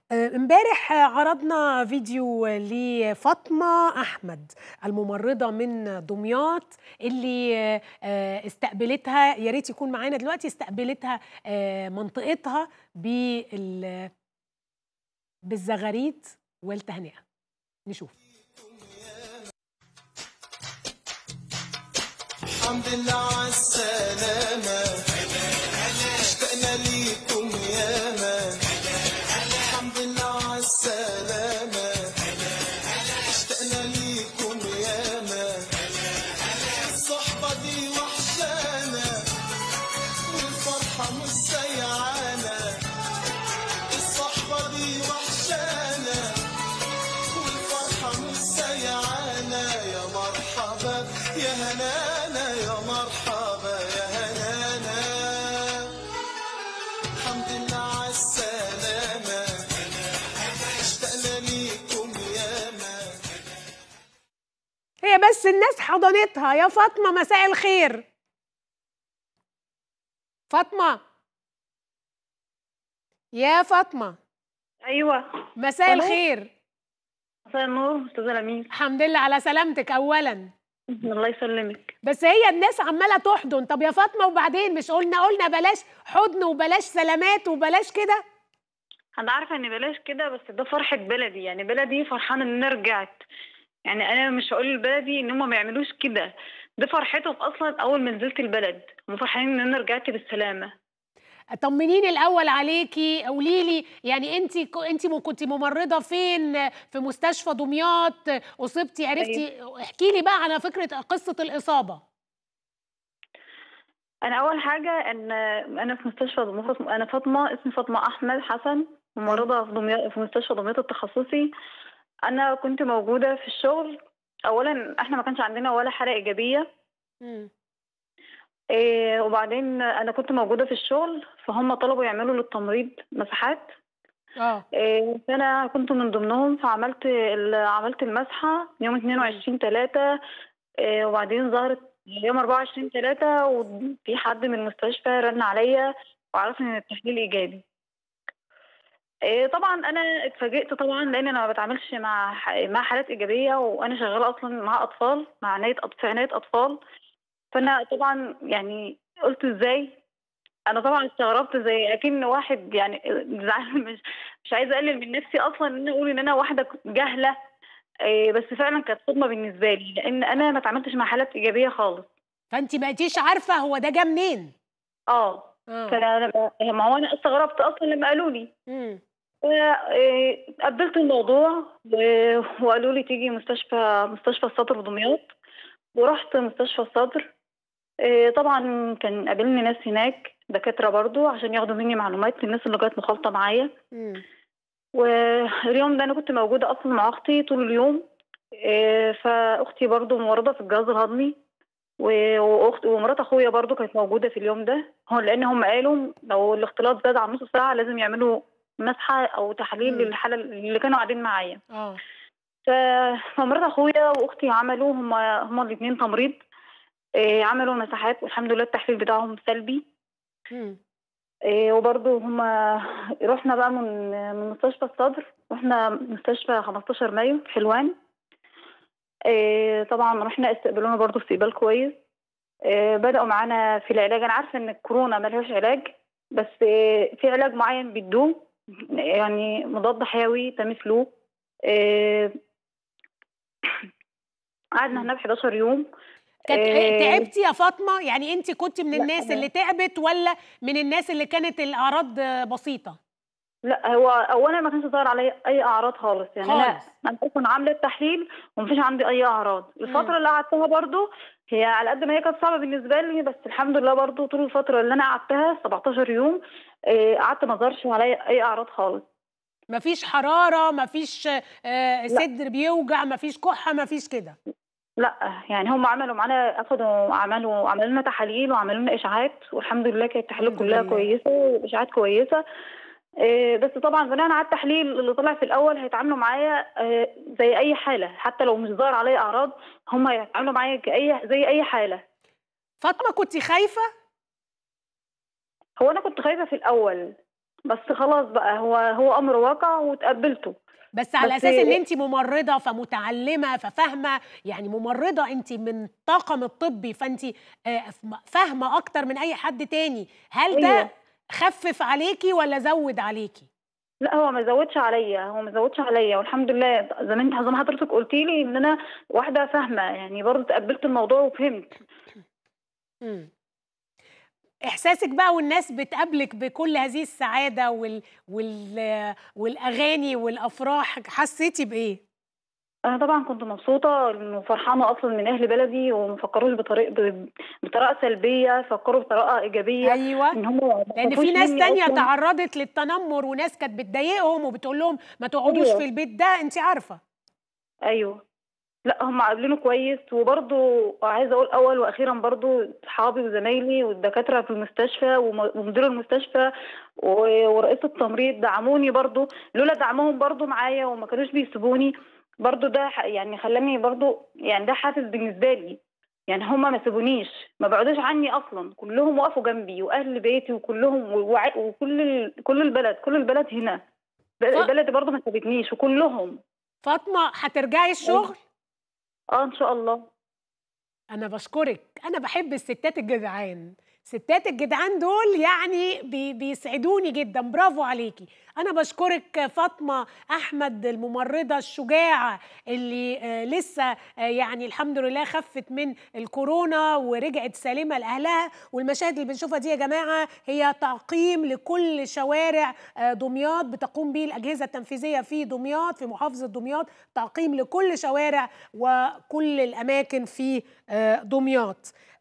امبارح عرضنا فيديو لفاطمة أحمد الممرضة من دمياط اللي استقبلتها يا ريت يكون معانا دلوقتي استقبلتها منطقتها بال بالزغاريد والتهنئة نشوف الحمد لله على السلامة اشتقنا ليكم ياما الحمد لله على السلامة اشتقنا ليكم ياما الصحبة دي وحشانا والفرحة مش سيعانا الصحبة دي وحشانا والفرحة مش سيعانا يا مرحبا يا هنانا يا مرحبا يا هنانا الحمد لله على السلامة اشتقنا ليكم ياما هي بس الناس حضنتها يا فاطمة مساء الخير فاطمة يا فاطمة ايوه مساء ألو؟ الخير مساء النور استاذه لميس الحمد لله على سلامتك أولا الله يسلمك بس هي الناس عمالة تحضن طب يا فاطمة وبعدين مش قلنا قلنا بلاش حضن وبلاش سلامات وبلاش كده انا عارفه ان بلاش كده بس ده فرحه بلدي يعني بلدي فرحانه ان انا رجعت يعني انا مش هقول لبلدي ان هم ما يعملوش كده ده فرحتهم اصلا اول ما نزلت البلد هم فرحانين ان انا رجعت بالسلامه طمنيني الاول عليكي قولي لي يعني انت انت كنت ممرضه فين في مستشفى دمياط اصبتي عرفتي احكي لي بقى على فكره قصه الاصابه انا اول حاجه ان انا في مستشفى دمياط انا فاطمه اسمي فاطمه احمد حسن ممرضه في دمياط في مستشفى دمياط التخصصي انا كنت موجوده في الشغل اولا احنا ما كانش عندنا ولا حاله ايجابيه مم. إيه وبعدين انا كنت موجوده في الشغل فهم طلبوا يعملوا للتمريض مساحات اه إيه فانا كنت من ضمنهم فعملت ال- عملت المسحه يوم 22 3 إيه وبعدين ظهرت يوم 24 3 وفي حد من المستشفى رن عليا وعرفني ان التحليل ايجابي إيه طبعا انا اتفاجئت طبعا لان انا ما بتعاملش مع ح- مع حالات ايجابيه وانا شغاله اصلا مع اطفال مع عنايه أط- في عنايه اطفال فانا طبعا يعني قلت ازاي انا طبعا استغربت زي اكن واحد يعني زعل مش مش عايزه اقلل من نفسي اصلا ان أنا اقول ان انا واحده كنت جاهله إيه، بس فعلا كانت صدمه بالنسبه لي لان انا ما اتعاملتش مع حالات ايجابيه خالص فانت بقيتيش عارفه هو ده جه منين اه اه فانا ما هو انا استغربت اصلا لما قالوا لي مم. قبلت الموضوع و- وقالوا لي تيجي مستشفى مستشفى الصدر في دمياط ورحت مستشفى الصدر إيه، طبعا كان قابلني ناس هناك دكاترة برضو عشان ياخدوا مني معلومات الناس اللي كانت مخالطة معايا مم. واليوم ده انا كنت موجودة اصلا مع اختي طول اليوم إيه، فاختي برضو ممرضة في الجهاز الهضمي و- واخت ومرات اخويا برضو كانت موجودة في اليوم ده هو لان هم قالوا لو الاختلاط زاد عن نص ساعة لازم يعملوا مسحة او تحاليل مم. للحالة اللي كانوا قاعدين معايا اه ف- فمرات اخويا واختي عملوا هما هما الاثنين تمريض إيه، عملوا مساحات والحمد لله التحليل بتاعهم سلبي مم. إيه، وبرضه هما رحنا بقى من من مستشفى الصدر رحنا مستشفى 15 مايو في حلوان إيه، طبعا رحنا استقبلونا برضه استقبال كويس إيه، بدأوا معانا في العلاج أنا عارفة إن الكورونا ملهاش علاج بس إيه، في علاج معين بيدوه يعني مضاد حيوي تاميفلو إيه، قعدنا هناك 11 يوم كانت إيه، تعبتي يا فاطمه يعني انت كنت من لا، الناس أنا- اللي تعبت ولا من الناس اللي كانت الاعراض بسيطه لا هو اولا ما كانش ظاهر عليا اي اعراض خالص يعني انا خالص. انا اصلا عامله التحليل ومفيش عندي اي اعراض مم. الفتره اللي قعدتها برضو هي على قد ما هي كانت صعبه بالنسبه لي بس الحمد لله برضو طول الفتره اللي انا قعدتها 17 يوم إيه، قعدت ما ظهرش عليا اي اعراض خالص مفيش حراره مفيش آه، صدر بيوجع مفيش كحه مفيش كده لا يعني هم عملوا معانا اخدوا عملوا عملوا لنا تحاليل وعملوا لنا اشاعات والحمد لله كانت التحاليل الحمد كلها لله. كويسه والاشاعات كويسه إيه، بس طبعا بناء على التحليل اللي طلع في الاول هيتعاملوا معايا آه، زي اي حاله حتى لو مش ظاهر عليا اعراض هم هيتعاملوا معايا كأي زي اي حاله فاطمه كنت خايفه هو انا كنت خايفه في الاول بس خلاص بقى هو هو امر واقع وتقبلته بس على بس- اساس ان انت ممرضه فمتعلمه ففاهمه يعني ممرضه انت من الطاقم الطبي فانت آه، فاهمه اكتر من اي حد تاني هل ده أيوة. خفف عليكي ولا زود عليكي لا هو ما زودش عليا هو ما زودش عليا والحمد لله زي ما انت زي ما حضرتك قلت لي ان انا واحده فاهمه يعني برضه تقبلت الموضوع وفهمت مم. احساسك بقى والناس بتقابلك بكل هذه السعاده وال... وال... والاغاني والافراح حسيتي بايه انا طبعا كنت مبسوطه انه فرحانه اصلا من اهل بلدي وما فكروش بطريقه ب- بطريقه سلبيه فكروا بطريقه ايجابيه ايوه ان هم ما لان خافوش في ناس مني تانية أصلاً. تعرضت للتنمر وناس كانت بتضايقهم وبتقول لهم ما تقعدوش أيوة. في البيت ده انت عارفه ايوه لا هم عاملينه كويس وبرضه عايزه اقول اول واخيرا برضه اصحابي وزمايلي والدكاتره في المستشفى وم- ومدير المستشفى و- ورئيس التمريض دعموني برضه لولا دعمهم برضه معايا وما كانوش بيسيبوني برضه ده ح- يعني خلاني برضه يعني ده حافز بالنسبه لي يعني هم ما سيبونيش ما بعدوش عني اصلا كلهم وقفوا جنبي واهل بيتي وكلهم وع- وكل ال- كل البلد كل البلد هنا ف- البلد برضه ما سابتنيش وكلهم فاطمه هترجعي الشغل اه ان شاء الله انا بشكرك انا بحب الستات الجدعان ستات الجدعان دول يعني بي بيسعدوني جدا برافو عليكي انا بشكرك فاطمه احمد الممرضه الشجاعه اللي آه لسه آه يعني الحمد لله خفت من الكورونا ورجعت سالمه لاهلها والمشاهد اللي بنشوفها دي يا جماعه هي تعقيم لكل شوارع آه دمياط بتقوم به الاجهزه التنفيذيه في دمياط في محافظه دمياط تعقيم لكل شوارع وكل الاماكن في آه دمياط